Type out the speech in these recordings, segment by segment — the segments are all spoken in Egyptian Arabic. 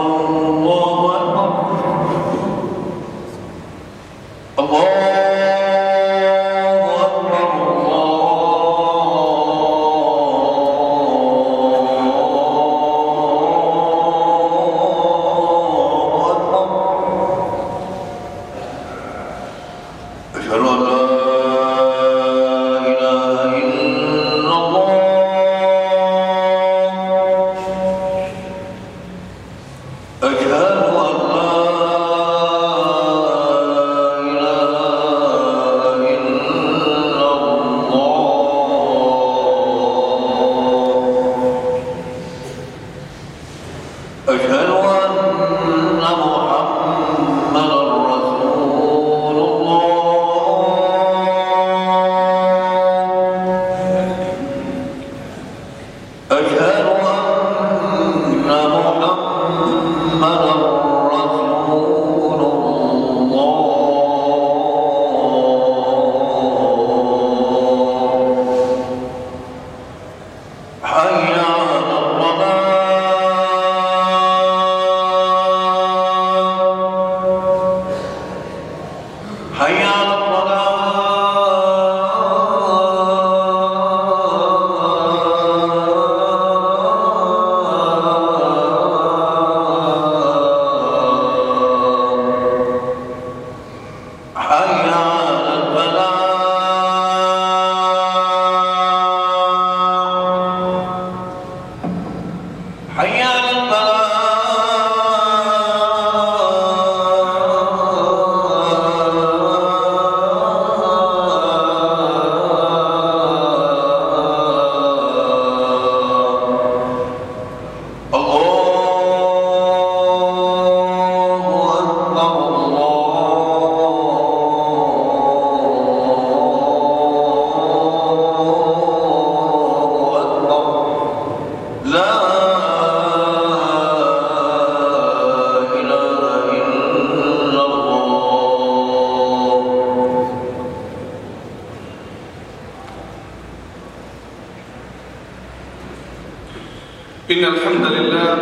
إن الحمد لله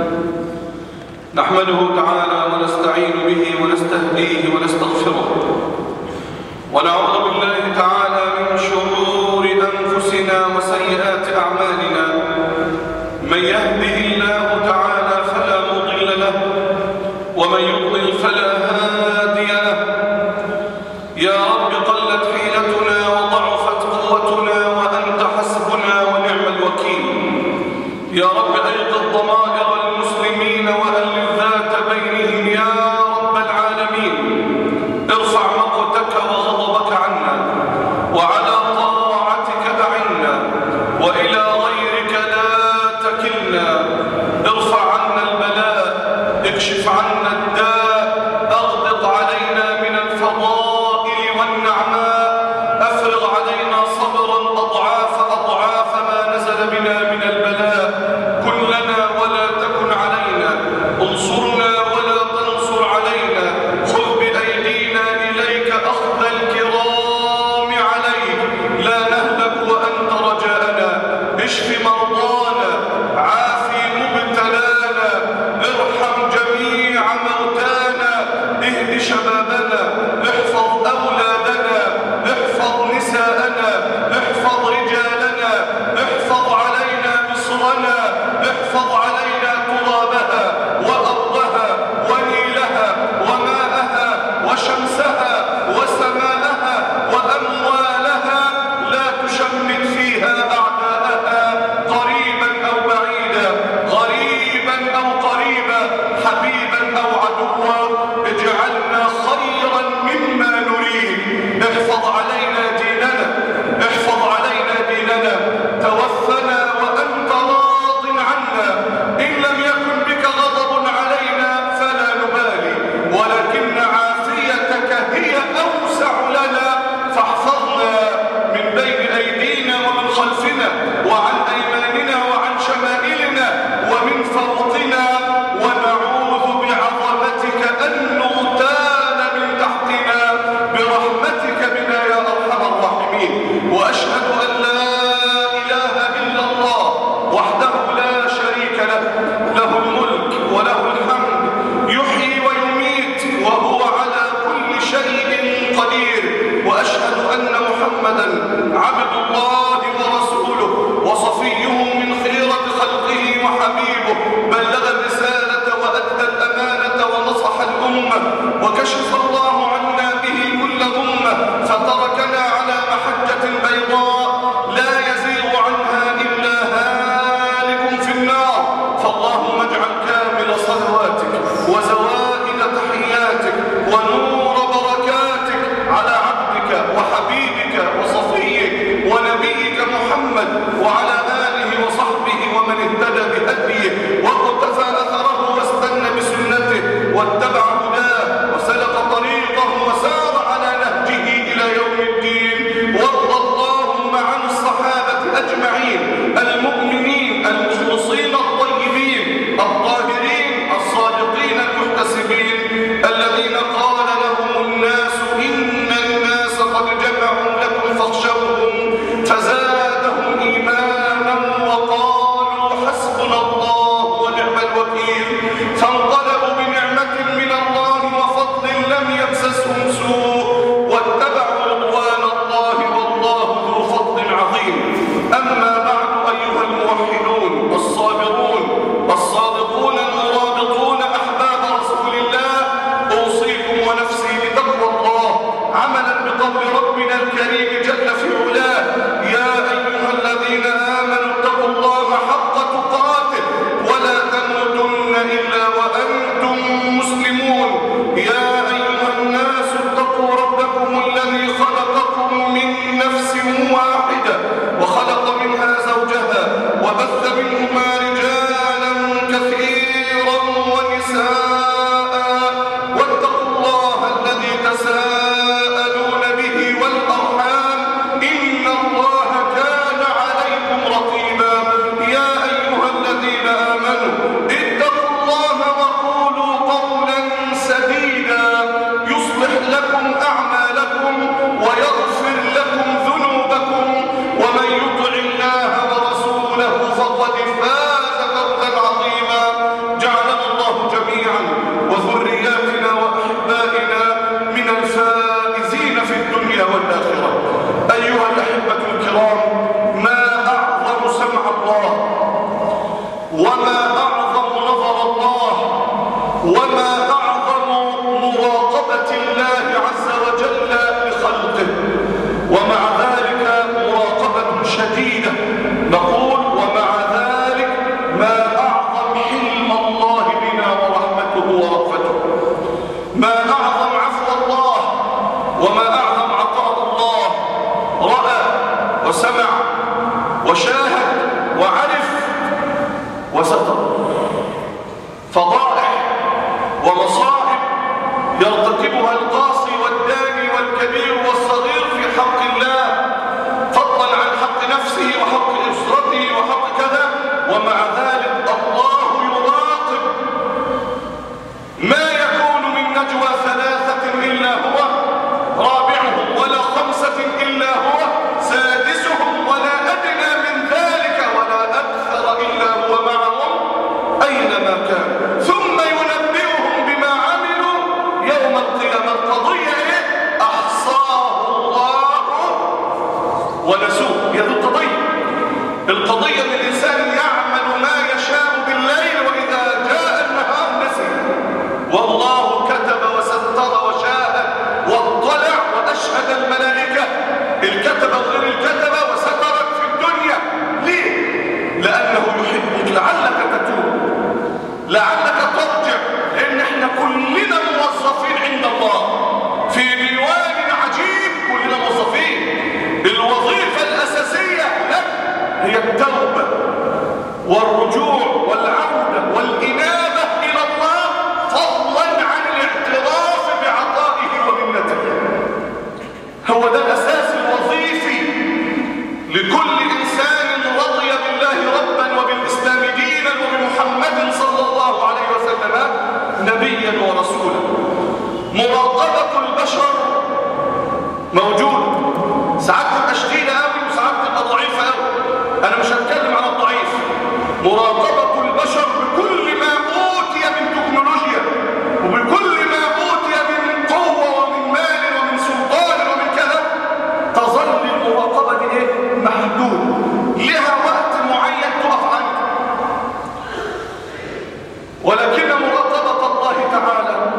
نحمده تعالى ونستعين به ونستهديه ونستغفره ونعوذ بالله تعالى من شرور أنفسنا وسيئات أعمالنا من يهده الله تعالى فلا مضل له ومن يضلل فلا هادي له يا رب قلت حيلتنا وضعفت قوتنا وأنت حسبنا ونعم الوكيل يا رب أيقظ ضمائر المسلمين وألف ذات بينهم يا رب العالمين ارفع مقتك وغضبك عنا وعلى طاعتك أعنا وإلى غيرك لا تكلنا ارفع عنا البلاء اكشف عنا الداء اغدق علينا من الفضائل والنعماء افرغ علينا صبرا اضعاف اضعاف ما نزل بنا من البلاء كن لنا ولا تكن علينا انصرنا ولا تنصر علينا خذ بايدينا اليك اخذ الكرام عليك لا نهلك وانت رجاءنا اشف مرضانا عافي مبتلانا ارحم جميع موتانا اهد شبابنا احفظ اولادنا احفظ نساءنا احفظ رجالنا احفظ علينا مصرنا احفظ علينا ترابها وارضها ونيلها وماءها وشمسها وسماءها واموالها لا تشمت فيها اعداءها قريبا وبث منهما رجالا كثيرا ونساء واتقوا الله الذي تساءلون به والأرحام إن الله كان عليكم رقيبا يا أيها الذين آمنوا اتقوا الله وقولوا قولا سديدا يصلح لكم أعمالكم ويغفر لكم ذنوبكم ومن يطع الله ورسوله فقد فاز فوزا عظيما جعلنا الله جميعا وذرياتنا وأحبائنا من الفائزين في الدنيا والآخرة أيها الأحبة الكرام ما أعظم سمع الله وما أعظم نظر الله وما أعظم مراقبة الله عز وجل لخلقه ومع ذلك مراقبة شديدة نقول ومع ذلك ما أعظم حلم الله بنا ورحمته ورأفته ما أعظم عفو الله وما أعظم عطاء الله رأى وسمع وشاهد وعرف وستر فضائح ومصائب يرتكبها القاصي والداني والكبير والصغير في حق الله فضلا عن حق نفسه وحق أسرته وحق كذا ومع ذلك الله يراقب ما يكون من نجوى ثلاثة إلا هو رابعهم ولا خمسة إلا هو سادسهم ولا أدنى من ذلك ولا أكثر إلا هو معهم أينما كان ثم ينبئهم بما عملوا يوم القيامة القضية إيه؟ أحصاه الله ونسوه هي دي القضية القضية ان الإنسان يعمل ما يشاء بالليل وإذا جاء النهار نسي والله كتب وستر وشاهد واطلع وأشهد الملائكة الكتب وغير الكتب وسترك في الدنيا ليه؟ لأنه يحبك لعلك تتوب لعلك ترجع لأن احنا كلنا موظفين عند الله في ديوان عجيب كلنا موظفين الوظيفة الأساسية لك هي التوبة والرجوع والعودة والإنابة إلى الله فضلا عن الاعتراف بعطائه ومنته هو ده الأساس الوظيفي لكل إنسان رضي بالله ربا وبالإسلام دينا وبمحمد صلى الله عليه وسلم نبيا ورسولا مراقبة البشر موجود ساعات تبقى شديدة قوي وساعات تبقى ضعيفة قوي أنا مش هتكلم عن الضعيف مراقبة البشر بكل ما أوتي من تكنولوجيا وبكل ما أوتي من قوة ومن مال ومن سلطان ومن كذا تظل المراقبة دي إيه؟ محدودة لها وقت معين تقف عنه ولكن مراقبة الله تعالى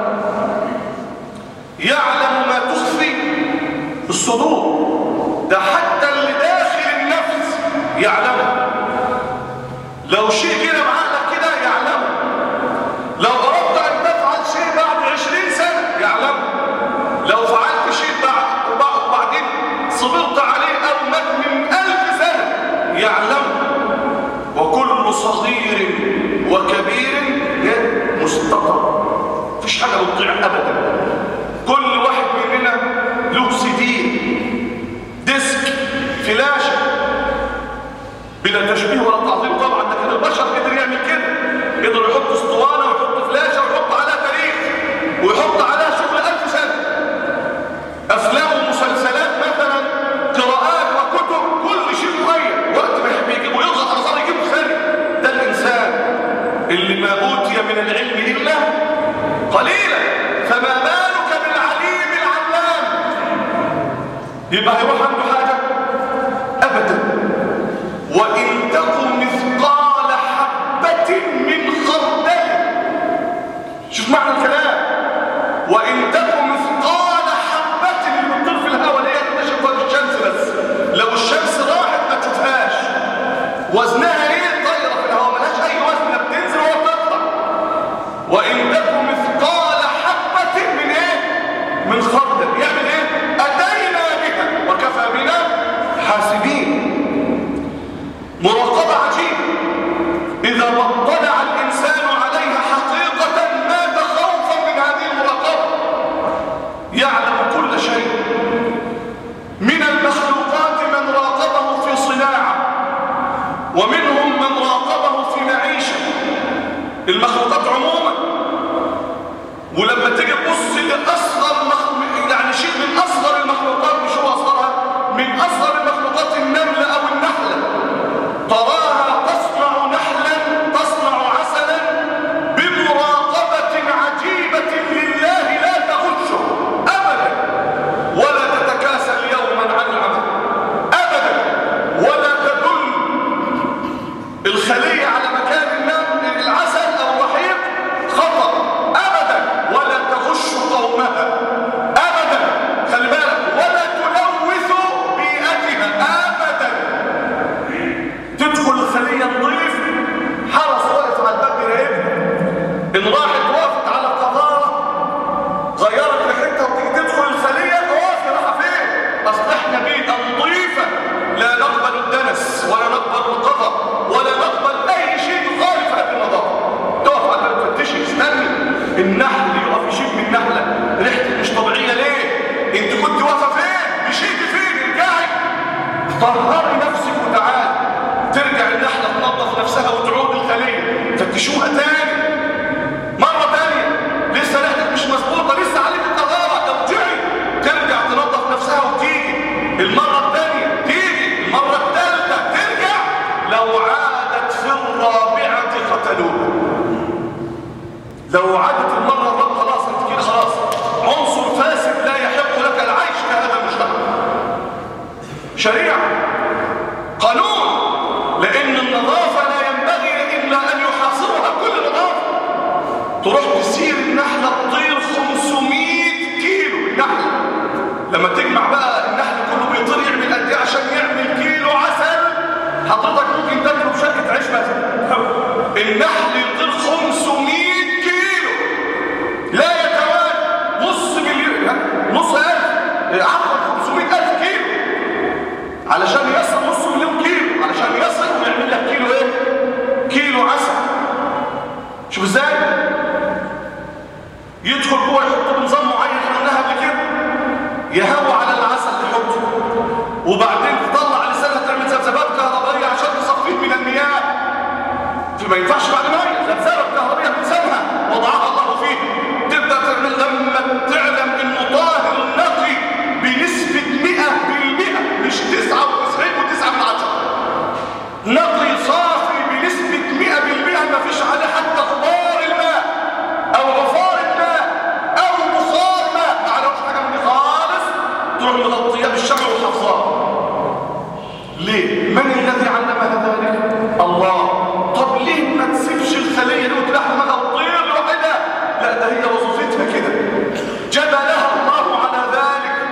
يعلم ما تخفي الصدور ده حتى اللي داخل النفس يعلمه لو شيء كده بعقلك كده يعلمه لو أردت أن تفعل شيء بعد عشرين سنة يعلمه لو فعلت شيء بعد وبعد- وبعدين صبرت عليه أو مات من ألف سنة يعلمه وكل صغير وكبير إيه؟ مستقر مفيش حاجة بتضيع أبدا كل واحد مننا له سي ديسك فلاشة بلا تشبيه ولا تعظيم طبعا ده كده البشر قدر يعمل كده قدر يحط اسطوانه ويحط فلاشه ويحط عليها تاريخ ويحط عليها شغل ألف سنه افلام ومسلسلات مثلا قراءات وكتب كل شيء مغير وقت ما يحب يجيبه يضغط على صار يجيبه ثاني ده الانسان اللي ما اوتي من العلم الا قليلا فما بالك بالعليم العلام يبقى هيروح عنده حاجه ابدا وإن تكن مثقال حبة من خردل شوف معنى الكلام وإن تكن مثقال حبة اللي بتطير في الهواء اللي هي تكتشف وجه الشمس بس لو الشمس راحت ما تشوفهاش وزنها ايه طايره في الهواء ملهاش اي وزن لا بتنزل ولا بتطلع وإن تكن مثقال حبة من ايه من خردل يعمل ايه أتينا بها وكفى بنا حاسبين مراقبة عجيبة ومنهم من راقبه في معيشه المخلوقات عموما ولما تيجي تبص لاصغر مخ... يعني شيء من اصغر المخلوقات مش هو اصغرها من اصغر المخلوقات النمله او النحله تراها تصنع نحلا تصنع عسلا بمراقبه عجيبه لله لا تغشه ابدا ولا تتكاسل يوما عن العمل ابدا ولا تدل الخليه على مكان النم العسل او الرحيق خطر ابدا ولا تغش قومها ابدا خلي بالك ولا تلوث بيئتها ابدا تدخل الخليه نظيف حرس واقف على الباب يراقبها ان راحت وقفت على القذاره غيرت ريحتها وتيجي تدخل الخليه اقف رايحه فين اصل احنا بيئه نظيفه لا نقبل الدنس ولا نقبل القذر ولا نقبل اي شيء يخالف هذه النظافه تقف على الباب تفتشي استني النحل يقف يشم من نحله ريحتك مش طبيعيه ليه انت كنت واقفه فين مشيتي فين ارجعي طهري نفسك وتعالي ترجع النحله تنظف نفسها وتعود الخليه فتشوها تاني مرة تانية لسه ريحتك مش مظبوطة لسه عليك القذارة ارجعي ترجع تنظف نفسها وتيجي المرة الثانية تيجي المرة الثالثة ترجع لو عادت في الرابعة قتلوها لو عادت المرة الرابعة خلاص انت كده خلاص عنصر فاسد لا يحق لك العيش في هذا المجتمع شريعة قانون لأن النظافة لا ينبغي إلا أن يحاصرها كل نظافة تروح تسير النحلة تطير 500 كيلو النحلة لما تجمع بقى النحل كله بيطير يعمل قد ايه عشان يعمل كيلو عسل حضرتك ممكن تاكله بشكل عيش مثلا النحل يطير 500 كيلو لا يتوالى نص مليون نص ألف عفوا 500 ألف كيلو علشان يصل نص مليون كيلو علشان يصل ويعمل لك كيلو ايه كيلو عسل شوف ازاي يدخل جوه يحط بنظام معين احنا قلناها قبل كده يهوى على العسل يحطه وبعدين تطلع لسانها تعمل ذبذبات كهربائيه عشان تصفيه من المياه فما ينفعش بعد ما ذبذبه كهربائيه من لسانها وضعها الله فيه تبدا تعمل لما تعلم انه طاهر نقي بنسبه 100% مش 99 و9 من عشرة نقي صافي بنسبه 100% ما فيش عليه حتى غبار الماء او عفاره ماء او بخار ماء ما عليهوش حاجه من دي خالص تروح مغطيه بالشمع وحافظاه ليه من الذي علمها ذلك الله طب ليه ما تسيبش الخليه دي وتلاقي دماغها تطير لوحدها لا ده هي وظيفتها كده جبلها الله على ذلك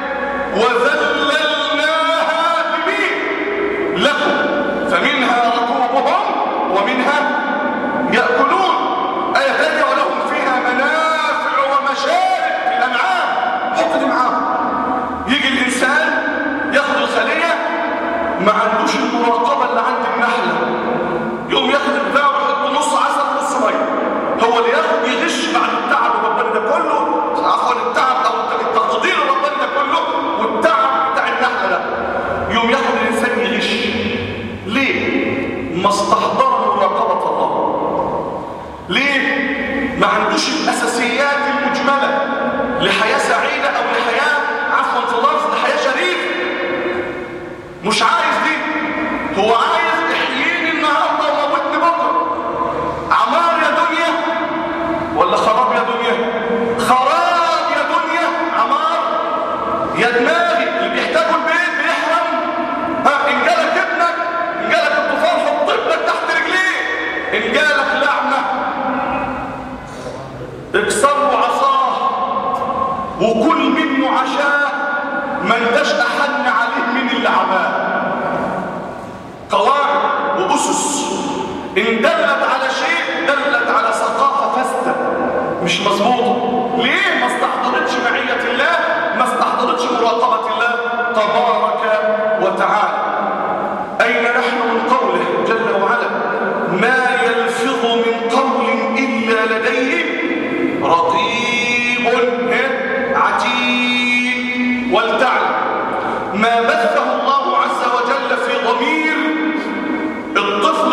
وذللناها بمين لكم فمنها ركوبهم ومنها يأكلون آية ثانية ولهم فيها منافع ومشارب في الأنعام حط دي معاهم يجي الإنسان ياخد الخلية ما عندوش المراقبة اللي عند النحلة يقوم ياخد البتاع ويحط نص عسل نص ميه هو اللي ياخد يغش بعد التعب الرباني ده كله عفوا التعب او التقدير الرباني ده كله والتعب بتاع النحله ده يقوم ياخد الانسان يغش ليه ما استحضر مراقبه الله ليه ما عندوش الاساسيات المجمله لحياه سعيده او لحياه عفوا في اللفظ لحياه شريفه مش عايز دي هو عايز احييني النهارده وموتني بكره عمار يا دنيا ولا خراب يا دنيا خراب يا دنيا عمار يا دماغي اللي بيحتاجوا البيت بيحرم ها ان جالك ابنك ان جالك الطوفان حط ابنك تحت رجليه ان جالك لعنه اكسروا عصاه وكل منه عشاه ما انتش احن عليه من اللي عماه قواعد واسس ان دلت على شيء دلت على ثقافه فاسده مش مظبوطه ليه ما استحضرتش معيه الله ما استحضرتش مراقبه الله تبارك وتعالى اين نحن من قوله جل وعلا ما يلفظ من قول الا لديه رقيب عتيد ولتعلم ما بثه الله عز وجل في ضمير الطفل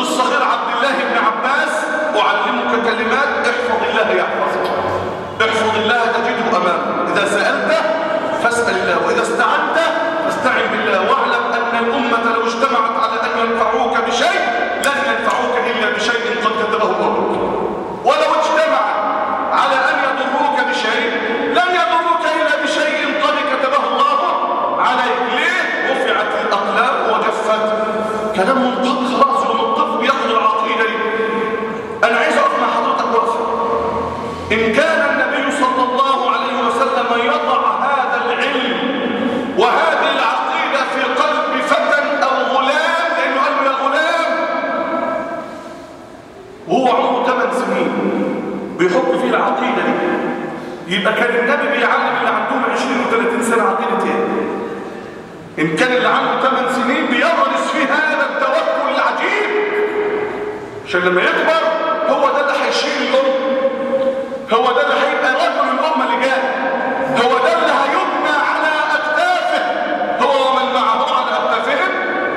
الكلمات احفظ الله يحفظك احفظ الله تجده امامك اذا سالت فاسال الله واذا استعنت فاستعن بالله واعلم ان الامه لو اجتمعت على ان ينفعوك بشيء لن ينفعوك الا بشيء قد كتبه الله ولو اجتمعت على ان يضروك بشيء لن يضروك الا بشيء قد كتبه الله عليك ليه رفعت الاقلام وجفت كلام منطق خلاص ومنطق بياخد العقيده دي انا عايز اقف مع حضرتك وقفه ان كان النبي صلى الله عليه وسلم يضع هذا العلم وهذه العقيده في قلب فتى او غلام لانه قال له يا غلام وهو عمره 8 سنين بيحط فيه العقيده دي يبقى كان النبي بيعلم اللي عندهم 20 و30 سنه عقيده ايه ان كان اللي عنده 8 سنين بيغرس فيه هذا التوكل العجيب عشان لما يكبر هو ده اللي هيشيل الامه هو ده اللي هيبقى رجل الامه اللي جاي هو ده اللي هيبنى على اكتافه هو ومن معه على اكتافهم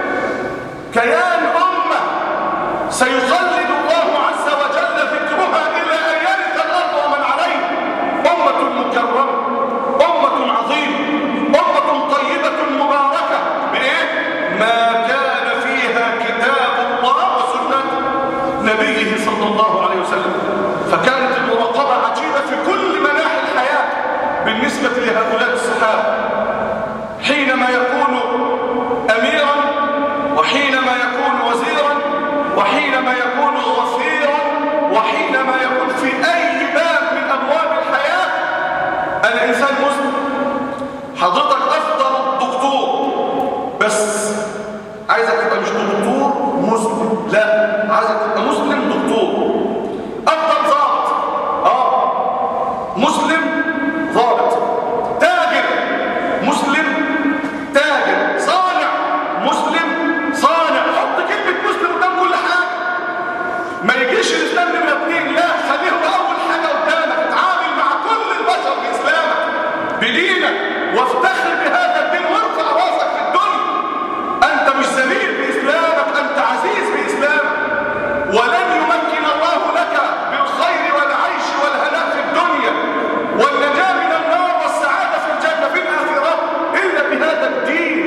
كيان امه سيخلد الله عز وجل ذكرها الى ان يرث الارض ومن عليها امه مكرمه امه عظيمه امه طيبه مباركه بايه ما كان فيها كتاب الله وسنه نبيه صلى الله عليه وسلم فكانت المراقبه عجيبه في كل مناحي الحياه بالنسبه لهؤلاء الصحابه حينما يكون اميرا وحينما يكون وزيرا وحينما يكون غفيرا وحينما يكون في اي باب من ابواب الحياه انا انسان مسلم حضرتك افضل دكتور بس عايزك تبقى مش دكتور مسلم لا عايزك تبقى مسلم دكتور افضل ضابط اه مسلم ضابط تاجر مسلم تاجر صانع مسلم صانع حط كلمة مسلم قدام كل حاجة ما يجيش الإسلام نمرة اتنين لا خليه هو أول حاجة قدامك اتعامل مع كل البشر بإسلامك بدينك وافتخر بهذا الدين وارفع راسك في الدنيا أنت مش ذليل بإسلامك أنت عزيز بإسلامك ولن يمكن الله لك بالخير والعيش والهناء في الدنيا والنجاة من النار والسعادة في الجنة في الآخرة إلا بهذا الدين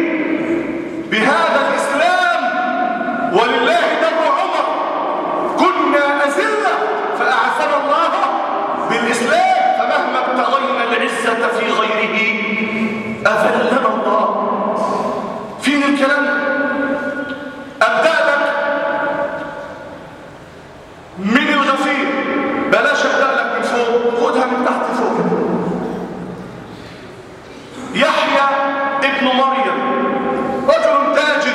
بهذا الإسلام ولله در عمر كنا أزلة فأعزنا الله بالإسلام فمهما ابتغينا العزة في غيره أذلنا الله فين الكلام أبدأ لك من الغفير بلاش أبدأ لك من فوق خدها من تحت فوق يحيى ابن مريم رجل تاجر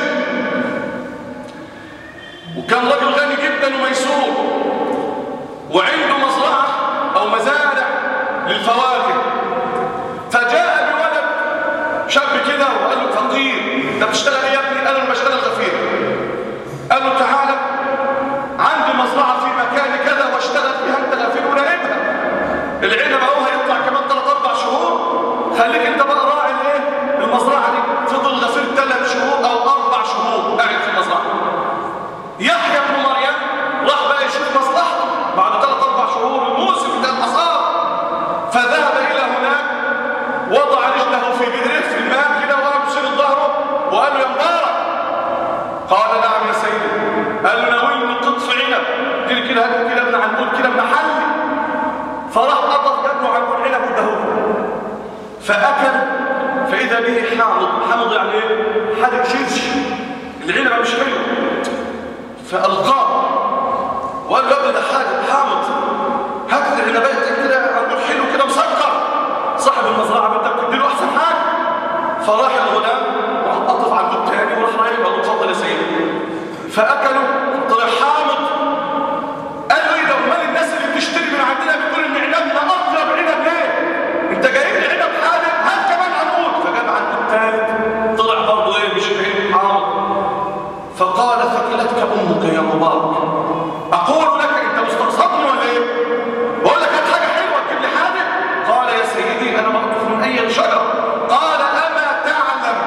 وكان رجل غني جدا وميسور وعنده مزرعة أو مزارع للفواكه فجاء بولد شاب كده وقال له فقير انت بتشتغل ايه يا ابني؟ قال له بشتغل غفير قال له تعالى عندي مزرعة في مكان كذا واشتغل فيها انت غفير وراقبها العنب اهو هيطلع كمان 3 4 شهور خليك انت بقى راعي الايه؟ المزرعة دي فضل غفير 3 شهور او 4 شهور قاعد في المزرعة يحيى بن مريم راح بقى يشوف مصلحته بعد 3 4 شهور الموسم بتاع الحصاد فذهب الى هناك وضع رجله في بئره في الماء كده وقام بشيل ظهره وقال له يا مبارك قال نعم يا سيدي قال له ناولني قطف عنب كده كده هات كده ابن عنقود كده محلي فراح قطف جنبه عنقود عنب واداه فاكل فاذا به حامض حامض يعني ايه حاجه شرش العنب مش حلو فالقاه وقال له يا ابني ده حاجه حامض هات لي عنبات كده عنقود حلو كده مسكر صاحب المزرعه بدك تديله احسن حاجه فراح الغلام وراح قطف عنقود تاني وراح رايح قال له اتفضل يا سيدي فاكلوا طلع حامض قال له ايه ده امال الناس اللي بتشتري من عندنا بتقول ان عنبنا اطيب عنب ليه انت جايب لي عنب حادق هات كمان عنقود فجاب عنقود ثالث طلع برضه ايه مش عنب حامض فقال ثقلتك امك يا مبارك اقول لك انت مستقصدني ولا ايه بقول لك هات حاجه حلوه تجيب لي حاجه قال يا سيدي انا مقطوف من اي شجره قال اما تعلم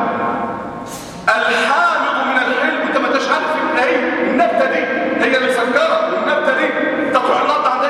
الحامض من الحلم انت ما انتش عارف ان ايه النبته دي هي اللي مسكره والنبته دي انت تروح النهارده عند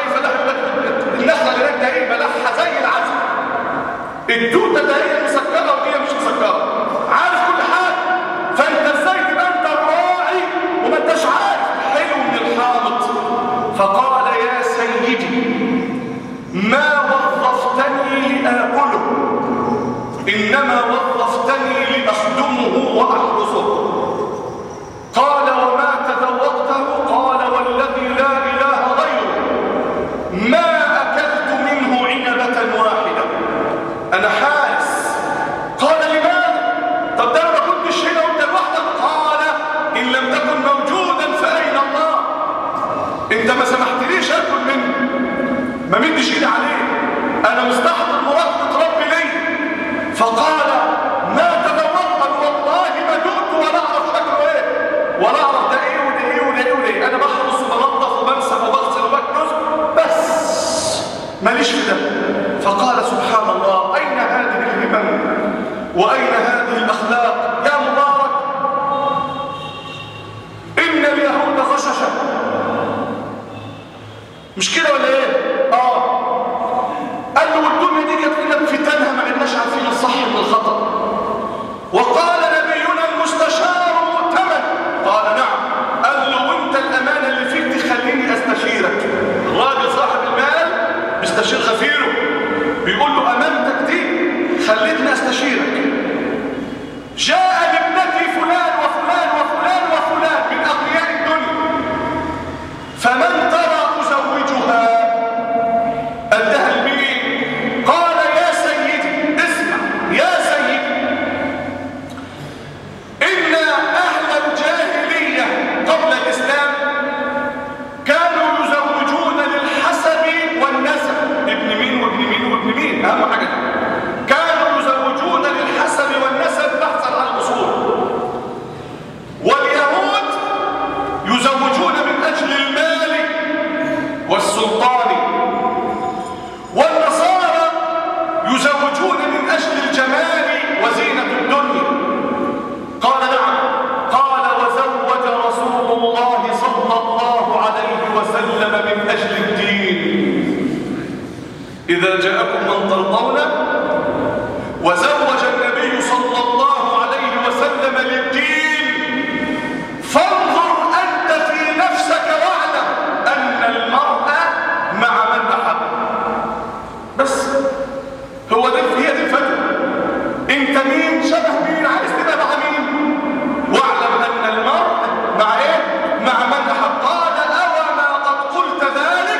فقال يا سيدي ما وظفتني لآكله إنما وظفتني لأخدمه وأحرسه قال وما تذوقته قال والذي لا إله غيره ما أكلت منه عنبة واحدة أنا حارس قال لماذا طب ده أنا ما كنتش هنا وأنت لوحدك قال إن لم تكن موجودا فأين الله أنت ما سمحتليش أكل منه ما مدش إيدي عليه أنا مستحضر مراقبة ربي لي فقال ما تذوقت والله ما دقت ولا أعرف شكله إيه ولا أعرف ده إيه وده إيه وده إيه وده إيه أنا بحرس وبنظف وبمسح وبغسل وبكنس بس ماليش في ده فقال سبحان الله أين هذه الهمم وأين هذه الأخلاق يا مبارك إن اليهود غششة مش كده ولا إيه؟ آه قال له والدنيا دي جت لنا بفتنها ما عدناش عارفين الصح من الخطأ وقال نبينا المستشار مؤتمن قال نعم قال له وانت الأمانة اللي فيك تخليني أستشيرك الراجل صاحب المال بيستشير غفيره بيقول له أمانتك دي خلتني أستشيرك جاء لابنتي فلان وفلان وفلان وفلان من أغنياء الدنيا فمن ترى أزوجها أدها لمين قال يا سيدي اسمع يا سيدي إن أهل الجاهلية قبل الإسلام كانوا يزوجون للحسب والنسب ابن مين وابن مين وابن مين أهم حاجة كانوا يزوجون للحسب والنسب بحثا عن الأصول واليهود يزوجون من أجل المال والسلطان والنصارى يزوجون من أجل الجمال وزينة الدنيا قال نعم قال وزوج رسول الله صلى الله عليه وسلم من أجل الدين إذا جاءكم من ترضون وزوج النبي صلى الله عليه وسلم للدين فانظر أنت في نفسك واعلم أن المرء مع من أحب بس هو ده هي دي الفتوى انت مين شبه مين عايز تبقى مع مين واعلم ان المرء مع ايه مع من احب قال او ما قد قلت ذلك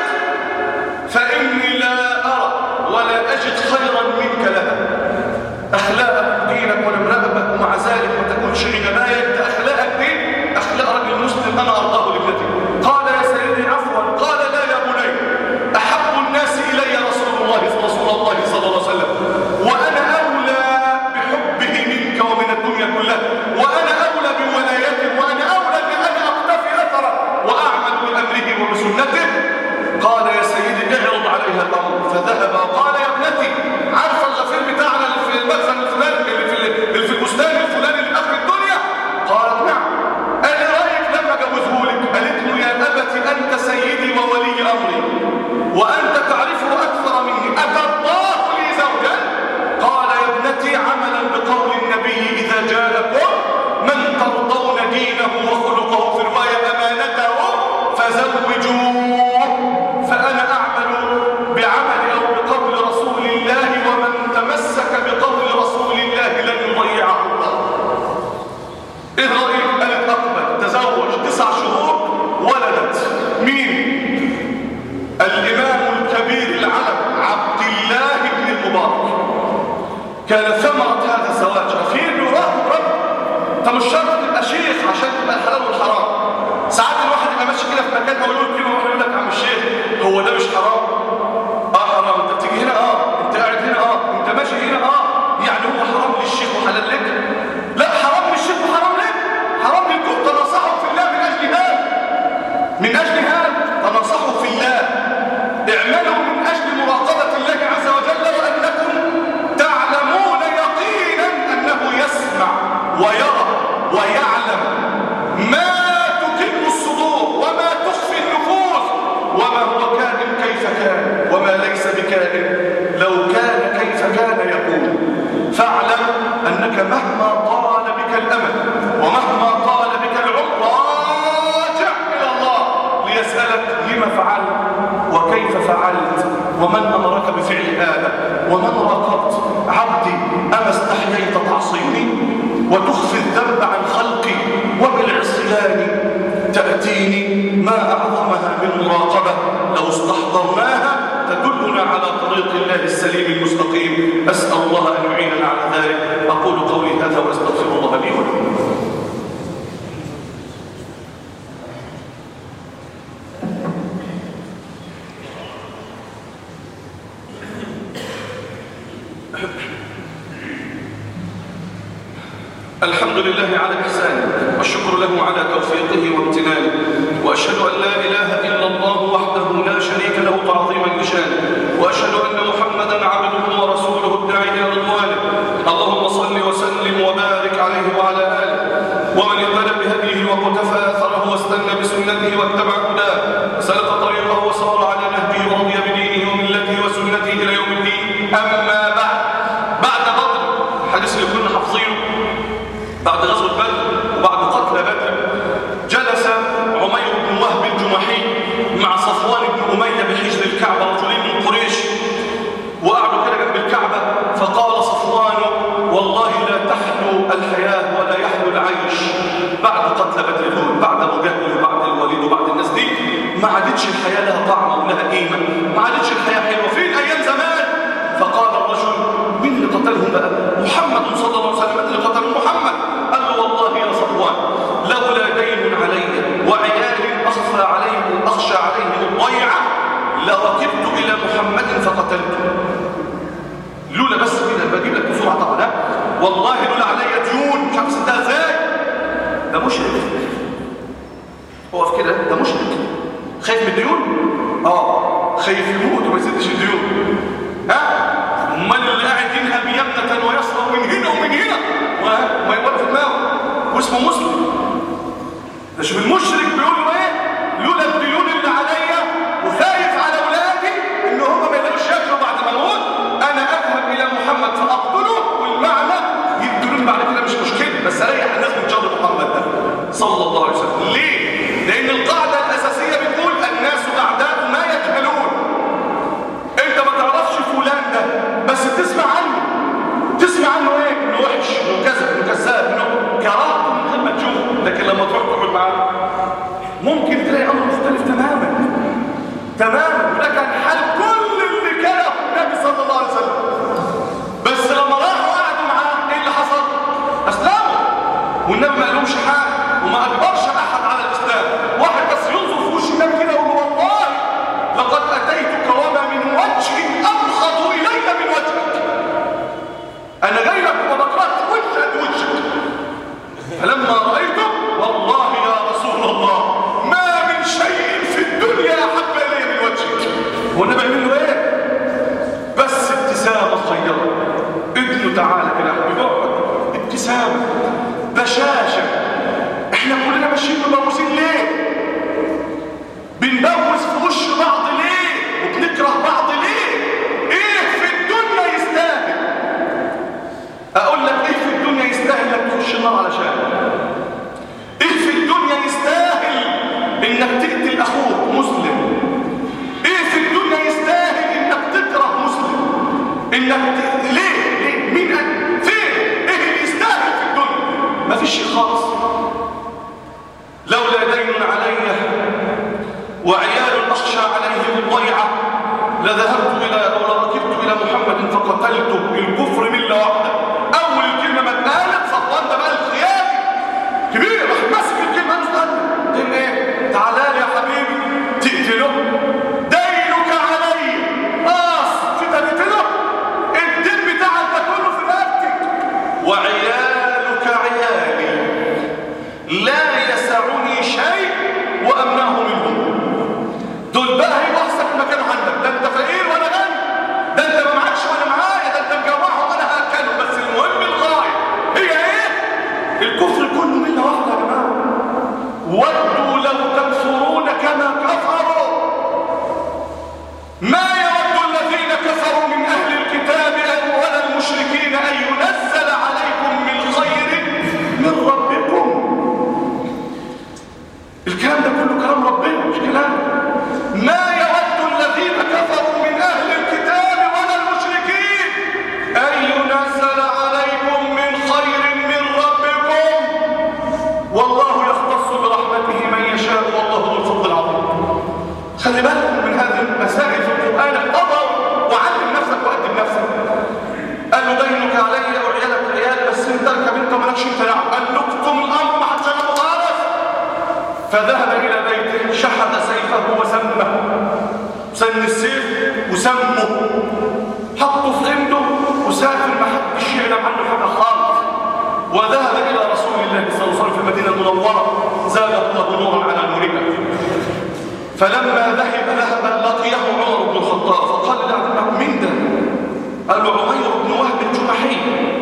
فاني لا ارى ولا اجد خيرا منك لها اخلاقك ودينك ولمرأبك ومع ذلك ما تكونش غنمايه انت اخلاقك دي اخلاق رجل مسلم انا ارضاه لابنتي قال يا سيدي عفوا قال لا يا بني احب الناس الي رسول الله رسول الله صلى الله عليه وسلم وانا اولى بحبه منك ومن الدنيا كلها وانا اولى بولايته وانا اولى بان اقتفي اثره واعمل بامره وبسنته قال يا سيدي اعرض عليها الامر فذهب وقال يا ابنتي عارفه الغفير بتاعنا اللي في المخزن الفلاني اللي في اللي في البستان الفلاني اللي في اخر الدنيا قالت نعم انا رايك لما جوزه لك قالت له يا ابت انت سيدي وولي امري وانت تعرفه اكثر مني اترضاه لي زوجا قال يا ابنتي عملا بقول النبي اذا جاءكم من ترضون دينه وخلقه في روايه امانته فزوجوه فانا اعمل بعمل او بقول رسول الله ومن تمسك بقول رسول الله لن يضيعه الله ايه رايك قالت اقبل تزوج تسع شهور ولدت مين الامام الكبير العلم عبد الله بن المبارك كان ثمرة هذا الزواج غفير بيراقب رب انت مش شرط تبقى شيخ عشان تبقى الحلال والحرام ساعات الواحد يبقى ماشي كده في مكان او يقول كده ويروح يقول لك يا عم الشيخ هو ده مش حرام اه حرام انت بتيجي هنا اه انت قاعد هنا اه انت ماشي هنا اه يعني هو حرام للشيخ وحلال لك لا حرام للشيخ وحرام لك حرام للكم تنصحوا في الله من اجل هذا من اجل هذا تنصحوا في الله اعملوا من اجل مراقبه الله عز وجل وانكم تعلمون يقينا انه يسمع ويرى ويعلم ما تكن الصدور وما تخفي النفوس وما هو كائن كيف كان وما ليس بكائن لو كان كيف كان يكون فاعلم انك مهما طال بك الامل ومهما طال بك العمر راجع الى الله ليسالك لما فعلت وتخفي الذنب عن خلقي وبالعصيان تأتيني ما أعظمها من مراقبة لو استحضرناها تدلنا على طريق الله السليم المستقيم أسأل الله أن يعيننا على ذلك أقول قولي هذا وأستغفر الله لي ولكم الحمد لله على إحسانه والشكر له على توفيقه وامتنانه وأشهد أن لا إله إلا الله وحده لا شريك له تعظيما لشانه وأشهد أن محمدا عبده ورسوله الداعي إلى رضوانه اللهم صل وسلم وبارك عليه وعلى آله ومن اهتدى بهديه وقتفى أثره واستنى بسنته واتبع هداه وسلك طريقه وصار على نهجه ورضي بدينه وملته وسنته إلى يوم الدين أما بعد بعد بدر حديث اللي كنا حافظينه بعد غزوة بدر وبعد قتل بدر جلس عمير بن وهب الجمحي مع صفوان بن أمية بحجر الكعبة رجلين من قريش وقعدوا كده جنب الكعبة فقال صفوان والله لا تحلو الحياة ولا يحلو العيش بعد قتل بدر دول بعد أبو جهل وبعد الوليد وبعد الناس دي ما عادتش الحياة لها طعم ولها قيمة ما عادتش الحياة حلوة فين أيام زمان فقال الرجل مين اللي قتلهم بقى محمد صلى الله عليه وسلم اللي قتل محمد قال له والله يا صفوان لولا دين علي وعيال أخفى عليهم أخشى عليهم الضيعة لركبت إلى محمد فقتلته لولا بس كده بجيب لك بسرعة طبعا ها؟ والله لولا عليا ديون مش عارف صدقها ازاي ده مشرك اقف كده ده مشرك خايف من الديون اه خايف يموت وما يسدش الديون ها امال اللي قاعد ينهب يمنة ويصرف من هنا ومن هنا وما يقول في دماغه واسمه مسلم ده شوف المشرك بيقول له ايه لولا الديون اللي عليا وخايف على اولادي ان هم ما يقدروش ياكلوا بعد ما اموت انا اذهب الى محمد فاقتله والمعنى يقتلوني بعد كده مش مشكله بس اريح الناس من شر محمد ده صلى الله عليه وسلم ليه لان القاعده الاساسيه بتقول الناس اعداء ما يجهلون انت ما تعرفش فلان ده بس تسمع عنه تسمع عنه ايه انه وحش انه كذب انه كذاب انه كرهته من غير ما تشوفه لكن لما تروح تقعد معاه ممكن تلاقي امر مختلف تماما تماما وده كان حال كل اللي كانوا النبي صلى الله عليه وسلم بس لما راحوا قعدوا معاه ايه اللي حصل اسلموا والنبي ما قالهمش حاجه وما اجبرش احد على الاسلام واحد بس ينظر في وش النبي كده ويقول له والله لقد اتيتك وما من وجه ابغض الي من وجهك انا جاي لك وما بكرهش وجهك وجهك فلما رايته والله يا رسول الله ما من شيء في الدنيا احب الي من وجهك هو النبي يعمل له ايه بس ابتسامه صغيره ابنه تعالى كده يا حبيبي اقعد ابتسامه بشاشه احنا كلنا ماشيين مبوسين ليه بنبوس في وش بعض ليه وبنكره بعض ليه ايه في الدنيا يستاهل اقول لك ايه في الدنيا يستاهل انك تخش النار علشان ايه في الدنيا يستاهل انك تقتل اخوك مسلم ايه في الدنيا يستاهل انك تكره مسلم انك ت... ليه ليه مين قال فين ايه اللي يستاهل في الدنيا مفيش شيء خالص لولا دين علي وعيال أخشى عليهم الضيعة لذهبت إلى أو لركبت إلى محمد فقتلته الكفر ملة واحدة أول الكلمة ما اتقالت صفوان ده بقى الخيال كبير راح ماسك الكلمة مستنى تقول إيه تعالى لي يا حبيبي تقتله دينك علي قاص في تقتله الدين بتاعك ده كله في رقبتك وعيالك عيالي لا يسعني شيء وأمنعه منهم دول بقى هيبقوا احسن مكانه عندك ده انت فقير وانا غني ده انت ما معكش وانا معايا ده انت مجوع خلي بالكم من هذه المسائل في القرآن احفظها وعلم نفسك وقدم نفسك قال له دينك علي وعيالك عيال بس انت اركب انت مالكش انت نعم قال له اكتم الامر ما حدش انا مغارف فذهب الى بيته شحذ سيفه وسمه سن السيف وسمه حطه في عنده وسافر ما حدش يعلم عنه حاجه خالص وذهب الى رسول الله صلى الله عليه وسلم في المدينه المنوره زاد الله نورا على نورها فلما ذهب ذهب لقيه عمر بن الخطاب فقال له من ده قال له عمير بن وهب الجمحي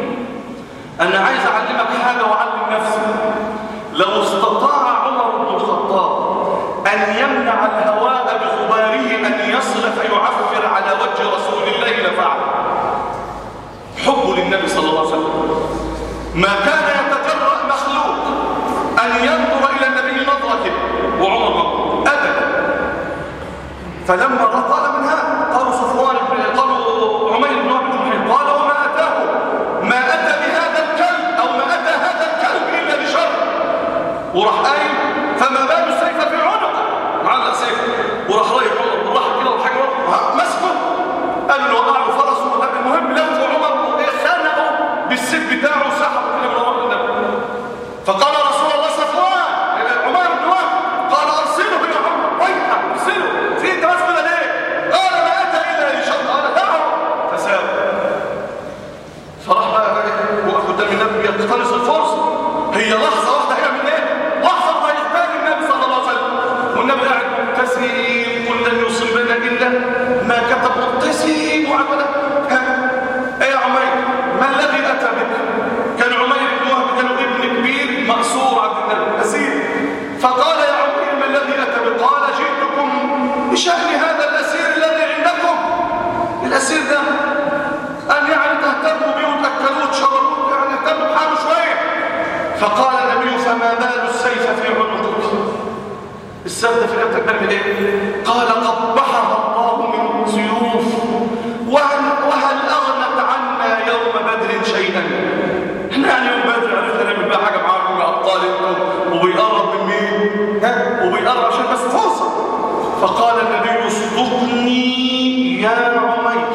انا عايز اعلمك حاجه واعلم نفسي لو استطاع عمر بن الخطاب ان يمنع الهواء بغباره ان يصل فيعفر على وجه رسول الله لفعل حبه للنبي صلى الله عليه وسلم ما كان يتجرأ مخلوق ان ينظر الى النبي نظره كده وعمر مقبول ابدا فلما قال من هذا قالوا صفوان قالوا عمير بن عبد الرحيم قال وما اتاه ما اتى بهذا الكلب او ما اتى هذا الكلب الا لشر وراح قايم فما بال السيف في عنقه معلق سيف وراح رايح عمر بالراحه كده وحاجه مسكه قال له وقع له فرسه المهم لف عمر خنقه بالسيف بتاعه وسحبه كده من ورا النبي فقال رسول الله صفوان عمير بن وهب قال ارسله يا عمر ويحك ارسله في انت مسكه ليه قال ما اتى الا لشر قال دعه فساب فراح بقى وقف قدام النبي يقتنص الفرصه هي لحظه واحده هيعمل ايه لحظه وهيختار النبي صلى الله عليه وسلم والنبي قاعد مبتسم قل لن يصيبنا الا ما كتب مبتسم وعمل ايه يا عمير ما الذي اتى بك كان عمير بن وهب كان ابن كبير مأسور عبد النبي اسير فقال يا عمير ما الذي اتى بك قال جئتكم بشأن هذا الاسير الذي عندكم الاسير ده ان يعني تهتموا به وتاكلوه وتشربوه يعني اهتموا بحاله شويه فقال النبي فما بال السيف في عنقك السيف ده في رقبتك بيعمل ايه قال قبحها الله من سيوف وهل, وهل اغنت عنا يوم بدر شيئا احنا يعني يوم بدر عرفنا نعمل بقى حاجه معاكم يا ابطال انتم وبيقرب من مين ها وبيقرب عشان بس فرصه فقال النبي اصدقني يا عمير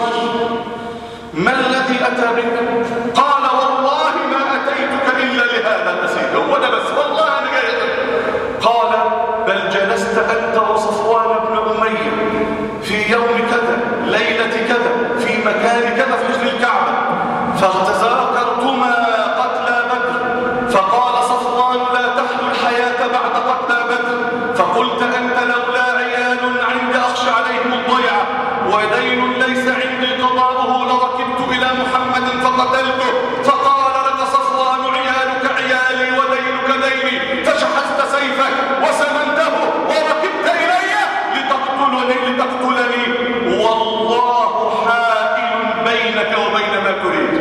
ما الذي اتى بك قال والله ما اتيتك الا لهذا الاسير هو ده بس والله انا جاي قال بل جلست انت وصفوان بن اميه في يوم كذا ليله كذا في مكان كذا في حجر الكعبه فاغتذاكرتما قتلى بدر فقال صفوان لا تحلو الحياه بعد قتلى بدر فقلت انت لولا عيال عند اخشى عليهم الضيعه ودين ليس عندي قضاؤه لركبت إلى محمد فقتلته فقال لك صفوان عيالك عيالي ودينك ديني فشحذت سيفك وسمنته وركبت إلي لتقتلني لتقتلني والله حائل بينك وبين ما تريد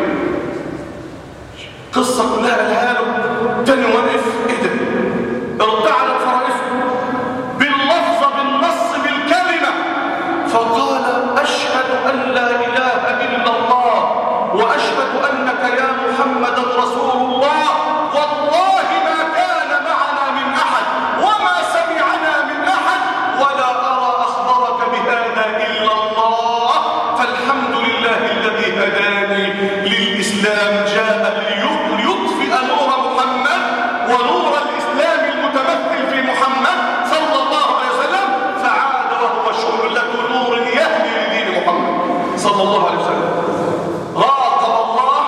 قصة كلها قالها له تاني واقف ايه ده ارتعلت فرائسه باللفظ بالنص بالكلمة فقال أشهد أن لا إله إلا الله وأشهد أنك يا محمد رسول الله والله ما كان معنا من أحد وما سمعنا من أحد ولا أرى أخبرك بهذا إلا الله فالحمد لله الذي هداني للإسلام جاء ليطفئ نور محمد ونور الإسلام المتمثل في محمد صلى الله عليه وسلم فعاد وهو شعلة نور يهدي لدين محمد صلى الله عليه وسلم راقب الله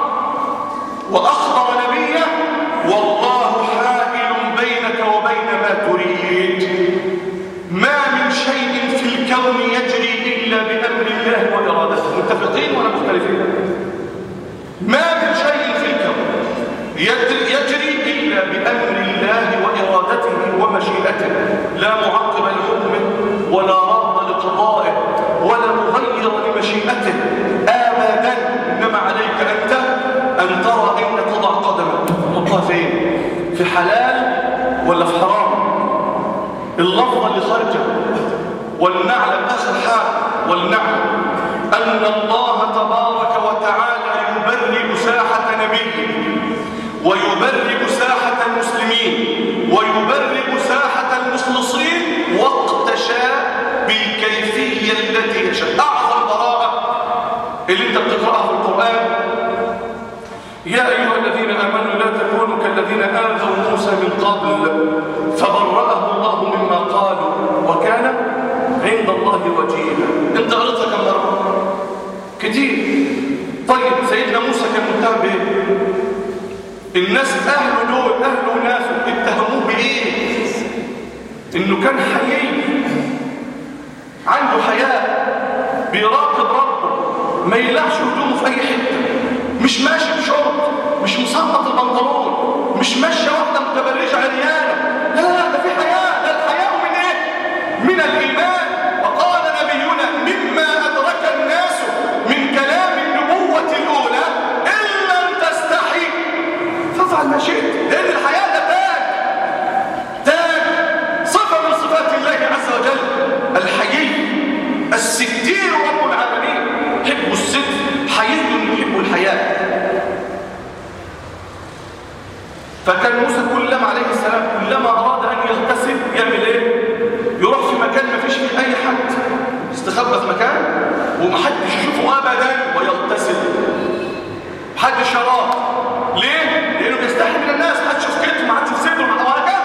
وأخبر نبيه والله حائل بينك وبين ما تريد ما من شيء في الكون يجري إلا بأمر الله وإرادته متفقين ولا مختلفين ما من شيء في الكون يجري, يجري إلا بأمر الله وإرادته ومشيئته لا معقب لحكمه ولا راد لقضائه ولا مغير لمشيئته أبدا إنما عليك أنت أن ترى أين تضع قدمك نقطة فين في حلال ولا في حرام اللفظة اللي خارجة ولنعلم آخر حال ولنعلم أن الله تبارك وتعالى يبرئ ساحة نبيه ويبرئ ساحة المسلمين ويبرئ ساحة المخلصين وقت شاء اللي انت بتقرأها في القرآن يا أيها الذين آمنوا لا تكونوا كالذين آذوا موسى من قبل فبرأه الله مما قالوا وكان عند الله وجيها انت قرأتها كم مرة كتير طيب سيدنا موسى كان متهم بايه الناس اهله دول اهله وناسه اتهموه بايه انه كان حيي عنده حياة بيراقب ربه ما يلعش هدومه في اي حته مش ماشي بشورت مش مسقط البنطلون مش ماشيه واحده متبرجه عريانه لا لا ده في حياه ده الحياه من ايه من الايمان وقال نبينا مما ادرك الناس من كلام النبوه الاولى ان لم تستحي فافعل ما شئت لان الحياه ده تاج تاج صفه من صفات الله عز وجل الحيي الستير رب العالمين حب الستر حيي يحب الحياه فكان موسى كلما عليه السلام كلما أراد أن يغتسل يعمل إيه؟ يروح في مكان ما فيش فيه أي حد استخبى في مكان ومحدش يشوفه أبدا ويغتسل محدش يراه ليه؟ لأنه بيستحي من الناس محدش يشوف كتفه ما حدش يشوف صدره ما حركة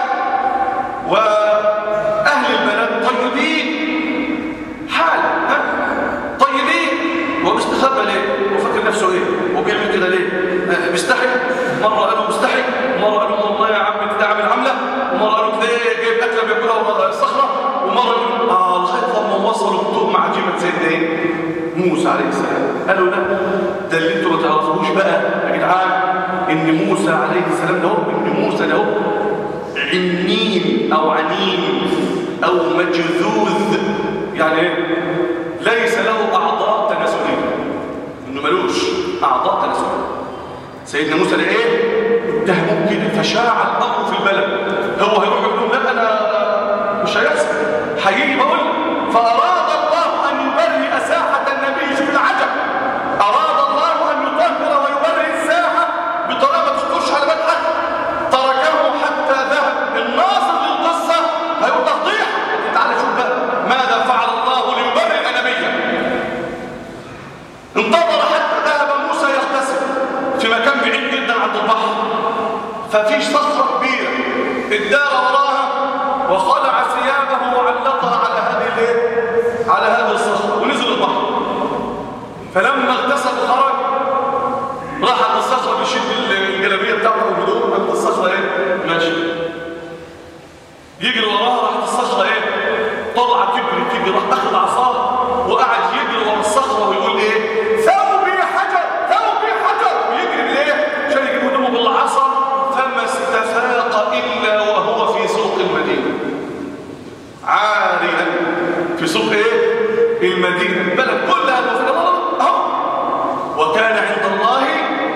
وأهل البلد طيبين حال ها؟ طيبين هو بيستخبى ليه؟ هو فاكر نفسه إيه؟ هو بيعمل كده ليه؟ آه، بيستحي مرة قالوا مستحي ومرة قالوا والله يا عم كده عامل عملة ومرة قالوا كده إيه، جايب أكلة بياكلها ومرة الصخرة ومرة يقولوا آه لغاية لما وصلوا الطوق مع عجيبة سيدنا إيه؟ موسى عليه السلام قالوا لا ده اللي انتوا ما تعرفوش بقى يا جدعان إن موسى عليه السلام ده هو إن موسى ده هو عنين أو عنين أو مجذوذ يعني إيه؟ ليس له أعضاء تناسلية إنه ملوش أعضاء تناسلية سيدنا موسى ده ايه اتهموه كده فشاع الامر في البلد هو هيروح يقول لهم لا انا مش هيحصل هيجي بقول فاراد الله ان يبرئ ساحه النبي في العجب اراد الله ان يطهر ويبرئ الساحه بطريقه ما تخطرش على بال حد تركه حتى ذهب الناظر للقصه هيقول تفضيح تعالى شوف بقى ماذا فعل الله ليبرئ نبيه انتظر حتى ذهب موسى يغتسل في مكان بعيد جدا عند البحر ففي صخرة كبيرة ادار وراها وخلع ثيابه وعلقها على هذه الايه؟ على هذه الصخرة ونزل البحر فلما اغتسل وخرج راح عند الصخرة بيشد الجلابية بتاعته والهدوم عند الصخرة ايه؟ ماشي يجري وراها راحت الصخرة ايه؟ طلع كبر كبر راح اخذ عصاه وقعد يجري ورا الصخرة ويقول ايه؟ ثوبي حجر ثوبي حجر ويجري بالايه؟ عشان يجيب هدومه بالعصا فما استفاق الا وهو في سوق المدينة عاريا في سوق ايه؟ المدينة البلد كلها المفروض اهو وكان عند الله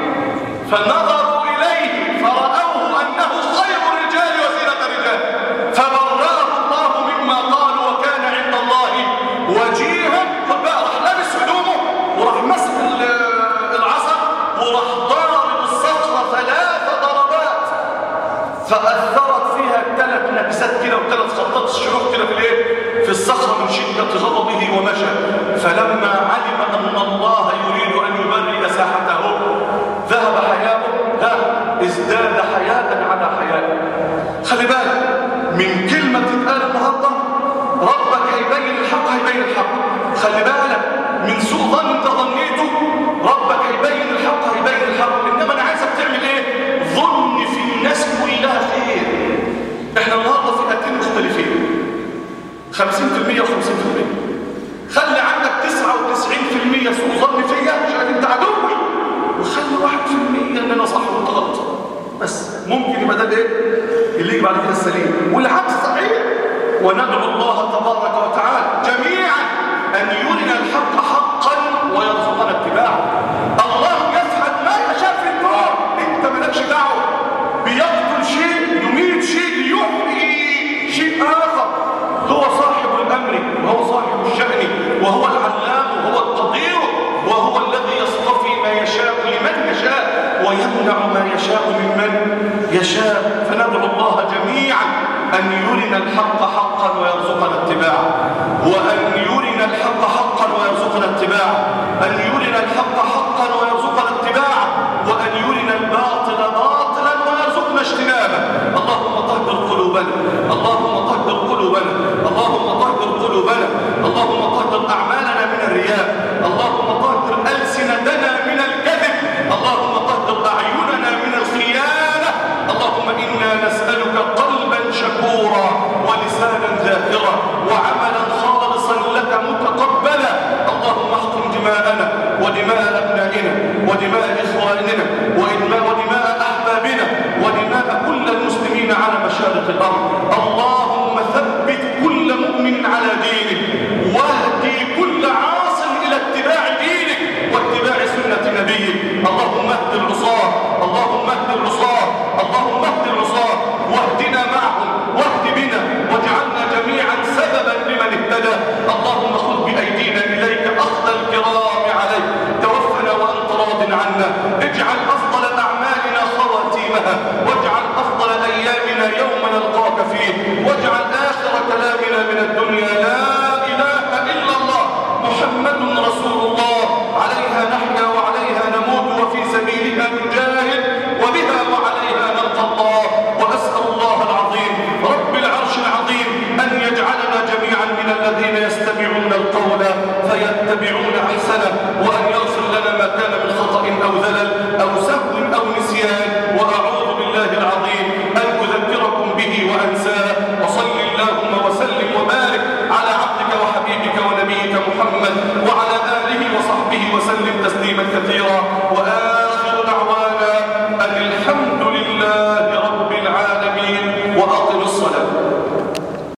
فنظروا إليه فرأوه أنه خير الرجال وزينة الرجال فبرأه الله مما قالوا وكان عند الله وجيها خد بقى راح لابس هدومه وراح مسك ال- العصا وراح ضرب الصخرة ثلاث ضربات فأثرت فيها ثلاث نكسات كده وثلاث خطات الشروق كده في الايه؟ في الصخرة من شدة غضبه ومشى فلما علم أن الله يريد أن يبرئ ساحته ذهب حياؤه لا ازداد حياء على حياء خلي بالك من كلمة تتقال النهاردة ربك هيبين الحق هيبين الحق خلي بالك من سوء ظن انت ظنيته ربك هيبين الحق هيبين الحق انما انا عايزك تعمل ايه ظن في الناس كلها خير احنا النهارده فئتين مختلفين 50% و50% خلي عندك 99% سوء ظن فيا عشان انت عدوي وخلي 1% ان انا صح وانت غلط بس ممكن يبقى ده ايه اللي يجي بعد كده السليم والعكس صحيح وندعو الله تبارك وتعالى جميعا ان يرنا الحق حقا ويرزقنا اتباعه الله يفعل ما يشاء في الكون انت مالكش دعوه بيقتل شيء يميت شيء يحيي شيء اخر هو صاحب الامر وهو صاحب الشان وهو العلام وهو القدير وهو الذي يصطفي ما يشاء لمن يشاء ويمنع ما يشاء ممن يشاء فندعو الله جميعا أن يرنا الحق حقا ويرزقنا اتباعه وأن يرنا الحق حقا ويرزقنا اتباعه أن يرنا الحق حقا ويرزقنا اتباعه وأن يرنا الباطل باطلا ويرزقنا اجتنابه اللهم طهر قلوبنا اللهم طهر قلوبنا اللهم طهر قلوبنا اللهم طهر أعمالنا من الرياء اللهم طهر ألسنتنا من الكذب اللهم طهر أعيننا من الخيانة اللهم إنا نسألك قلبا شكورا ولسانا ذاكرا وعملا خالصا لك متقبلا اللهم احكم دماءنا ودماء أبنائنا ودماء إخواننا ودماء, ودماء أحبابنا ودماء كل المسلمين على مشارق الأرض اللهم ثبت كل مؤمن على دينك واهدي كل عاص إلى اتباع دينك واتباع سنة نبيك اللهم اهد العصاة اللهم اهد العصاة اللهم اهد العصاة واهدنا معهم واهد بنا واجعلنا جميعا سببا لمن اهتدى اللهم خذ بأيدينا إليك أخذ الكرام عليك توفنا وأنت راض عنا اجعل أفضل أعمالنا خواتيمها واجعل أفضل أيامنا يوم نلقاك فيه واجعل آخر كلامنا من الدنيا لا إله إلا الله محمد رسول الله عليها نحيا وعليها نموت وفي سبيلها نجاهد وبها وعليها نلقى الله وأسأل الله العظيم رب العرش العظيم أن يجعلنا جميعا من الذين يستمعون القول فيتبعون أحسنه وأن يغفر لنا ما كان من خطأ أو ذلل أو سهو أو نسيان وأعوذ بالله العظيم أن أذكركم به وأنساه وصل اللهم وسلم وبارك على عبدك وحبيبك ونبيك محمد وعلى آله وصحبه وسلم تسليما كثيرا